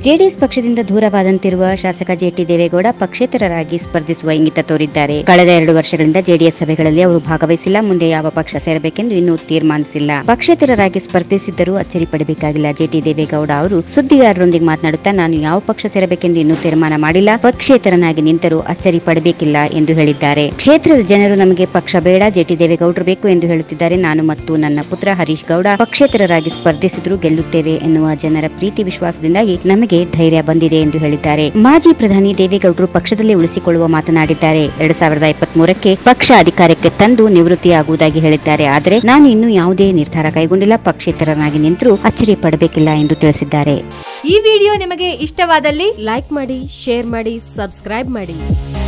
JDS ಪಕ್ಷದಿಂದ ದೂರವಾದಂತಿರುವ ಶಾಸಕ ಜೆಟಿ ದೇವೇಗೌಡ ಪಕ್ಷೇತರರಾಗಿ ಸ್ಪರ್ಧಿಸುವ ಇಂಗಿತ ತೋರಿದ್ದಾರೆ ಕಳೆದ ಎರಡು ವರ್ಷಗಳಿಂದ ಜೆಡಿಎಸ್ ಸಭೆಗಳಲ್ಲಿ ಅವರು ಭಾಗವಹಿಸಿಲ್ಲ ಮುಂದೆ ಯಾವ ಪಕ್ಷ ಸೇರಬೇಕೆಂದು ಇನ್ನೂ ತೀರ್ಮಾನಿಸಿಲ್ಲ ಪಕ್ಷೇತರರಾಗಿ ಸ್ಪರ್ಧಿಸಿದ್ದರೂ ಅಚ್ಚರಿ ಪಡಬೇಕಾಗಿಲ್ಲ ಜೆಟಿ ದೇವೇಗೌಡ ಅವರು ಸುದ್ದಿಗಾರರೊಂದಿಗೆ ಮಾತನಾಡುತ್ತಾ ನಾನು ಯಾವ ಪಕ್ಷ ಸೇರಬೇಕೆಂದು ಇನ್ನೂ ತೀರ್ಮಾನ ಮಾಡಿಲ್ಲ ಪಕ್ಷೇತರನಾಗಿ ನಿಂತರೂ ಅಚ್ಚರಿ ಪಡಬೇಕಿಲ್ಲ ಎಂದು ಹೇಳಿದ್ದಾರೆ ಕ್ಷೇತ್ರದ ಜನರು ನಮಗೆ ಪಕ್ಷ ಬೇಡ ಜೆಟಿ ದೇವೇಗೌಡರು ಬೇಕು ಎಂದು ಹೇಳುತ್ತಿದ್ದಾರೆ ನಾನು ಮತ್ತು ನನ್ನ ಪುತ್ರ ಹರೀಶ್ ಗೌಡ ಪಕ್ಷೇತರರಾಗಿ ಸ್ಪರ್ಧಿಸಿದ್ರು ಗೆಲ್ಲುತ್ತೇವೆ ಎನ್ನುವ ಜನರ ಪ್ರೀತಿ ವಿಶ್ವಾಸದಿಂದಾಗಿ ನಮಗೆ ಧೈರ್ಯ ಬಂದಿದೆ ಎಂದು ಹೇಳಿದ್ದಾರೆ ಮಾಜಿ ಪ್ರಧಾನಿ ದೇವೇಗೌಡರು ಪಕ್ಷದಲ್ಲಿ ಉಳಿಸಿಕೊಳ್ಳುವ ಮಾತನಾಡಿದ್ದಾರೆ ಎರಡ್ ಸಾವಿರದ ಇಪ್ಪತ್ತ್ ಮೂರಕ್ಕೆ ಪಕ್ಷ ಅಧಿಕಾರಕ್ಕೆ ತಂದು ನಿವೃತ್ತಿಯಾಗುವುದಾಗಿ ಹೇಳಿದ್ದಾರೆ ಆದರೆ ನಾನು ಇನ್ನೂ ಯಾವುದೇ ನಿರ್ಧಾರ ಕೈಗೊಂಡಿಲ್ಲ ಪಕ್ಷೇತರನಾಗಿ ನಿಂತರೂ ಅಚ್ಚರಿ ಪಡಬೇಕಿಲ್ಲ ಎಂದು ತಿಳಿಸಿದ್ದಾರೆ ಈ ವಿಡಿಯೋ ನಿಮಗೆ ಇಷ್ಟವಾದಲ್ಲಿ ಲೈಕ್ ಮಾಡಿ ಶೇರ್ ಮಾಡಿ ಸಬ್ಸ್ಕ್ರೈಬ್ ಮಾಡಿ